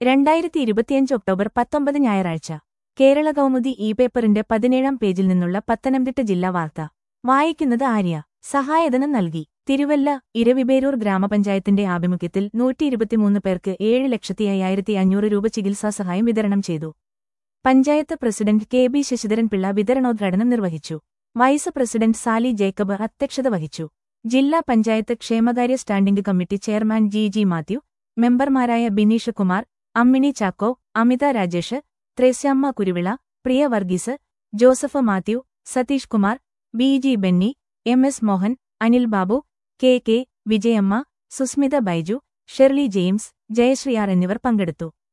രണ്ടായിരത്തി ഇരുപത്തിയഞ്ച് ഒക്ടോബർ പത്തൊമ്പത് ഞായറാഴ്ച കേരള കൗമുദി ഇ പേപ്പറിന്റെ പതിനേഴാം പേജിൽ നിന്നുള്ള പത്തനംതിട്ട ജില്ലാ വാർത്ത വായിക്കുന്നത് ആര്യ സഹായധനം നൽകി തിരുവല്ല ഇരവിബേരൂർ ഗ്രാമപഞ്ചായത്തിന്റെ ആഭിമുഖ്യത്തിൽ നൂറ്റി ഇരുപത്തിമൂന്ന് പേർക്ക് ഏഴ് ലക്ഷത്തി അയ്യായിരത്തി അഞ്ഞൂറ് രൂപ ചികിത്സാ സഹായം വിതരണം ചെയ്തു panchayat president K B Sasidharan Pillai വിതരണോദ്ഘാടനം നിർവഹിച്ചു വൈസ് പ്രസിഡന്റ് സാലി ജേക്കബ് അധ്യക്ഷത വഹിച്ചു ജില്ലാ പഞ്ചായത്ത് ക്ഷേമകാര്യ standing committee chairman G G Mathew മെമ്പർമാരായ Bineesh Kumar Ammini Chacko Amitha Rajesh Threasiamma Kuruvila Priya Varghese Joseph Mathew Satheesh Kumar B G Benny M S Mohan Anil Babu K K Vijayamma Susmitha Baiju Shirley James ജയശ്രീയാർ എന്നിവർ പങ്കെടുത്തു